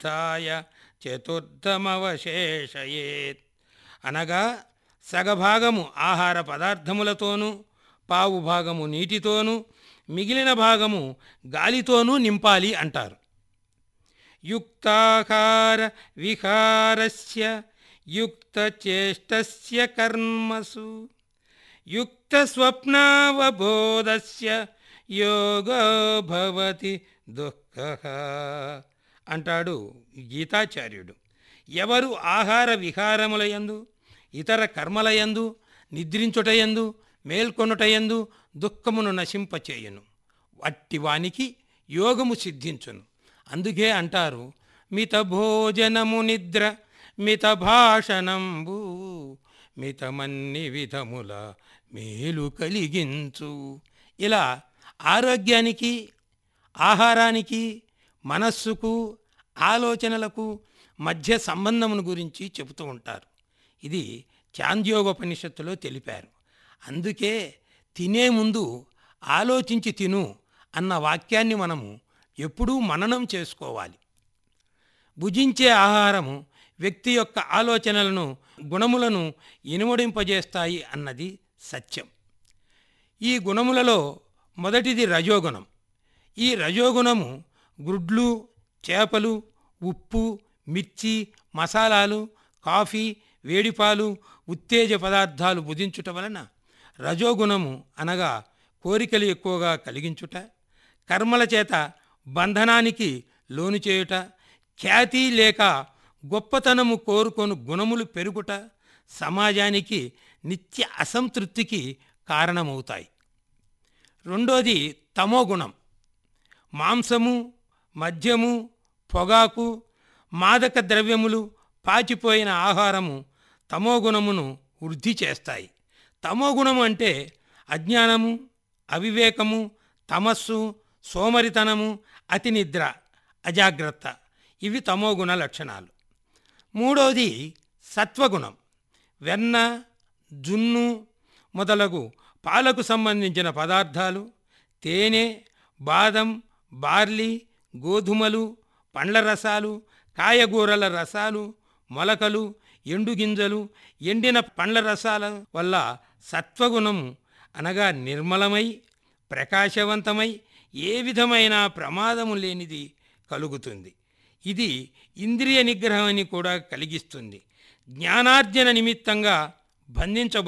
ఉత్థాయ చతుర్థమవశేషయేత్ అనగా సగభాగము ఆహార పదార్థములతోనూ పావు భాగము నీటితోనూ మిగిలిన భాగము గాలితోనూ నింపాలి అంటారు యుక్తాహార విహారస్య యుక్తచేష్టస్య కర్మసు యుక్తస్వప్నావబోధస్య యోగో భవతి దుఃఖ అంటాడు గీతాచార్యుడు ఎవరు ఆహార విహారములయందు ఇతర కర్మలయందు నిద్రించుటయందు మేల్కొనుటయందు దుఃఖమును నశింపచేయును వట్టివానికి యోగము సిద్ధించును అందుకే అంటారు మిత భోజనము నిద్ర మిత భాషణంబు మితమన్ని విధముల మేలు కలిగించు ఇలా ఆరోగ్యానికి ఆహారానికి మనస్సుకు ఆలోచనలకు మధ్య సంబంధమును గురించి చెబుతూ ఉంటారు ఇది చాంద్యోగోపనిషత్తులో తెలిపారు అందుకే తినే ముందు ఆలోచించి తిను అన్న వాక్యాన్ని మనము ఎప్పుడూ మననం చేసుకోవాలి భుజించే ఆహారము వ్యక్తి యొక్క ఆలోచనలను గుణములను ఇనుమడింపజేస్తాయి అన్నది సత్యం ఈ గుణములలో మొదటిది రజోగుణం ఈ రజోగుణము గుడ్లు చేపలు ఉప్పు మిర్చి మసాలాలు కాఫీ వేడిపాలు ఉత్తేజ పదార్థాలు భుజించుట వలన రజోగుణము అనగా కోరికలు ఎక్కువగా కలిగించుట కర్మల చేత బంధనానికి లోను చేయుట ఖ్యాతి లేక గొప్పతనము కోరుకొను గుణములు పెరుగుట సమాజానికి నిత్య అసంతృప్తికి కారణమవుతాయి రెండోది తమోగుణం మాంసము మద్యము పొగాకు మాదక ద్రవ్యములు పాచిపోయిన ఆహారము తమోగుణమును వృద్ధి చేస్తాయి తమోగుణము అంటే అజ్ఞానము అవివేకము తమస్సు సోమరితనము అతినిద్ర అజాగ్రత్త ఇవి తమోగుణ లక్షణాలు మూడవది సత్వగుణం వెన్న జున్ను మొదలగు పాలకు సంబంధించిన పదార్థాలు తేనె బాదం బార్లీ గోధుమలు పండ్ల రసాలు కాయగూరల రసాలు మొలకలు ఎండుగింజలు ఎండిన పండ్ల రసాల వల్ల సత్వగుణం అనగా నిర్మలమై ప్రకాశవంతమై ఏ విధమైన ప్రమాదము లేనిది కలుగుతుంది ఇది ఇంద్రియ నిగ్రహాన్ని కూడా కలిగిస్తుంది జ్ఞానార్జన నిమిత్తంగా బంధించబ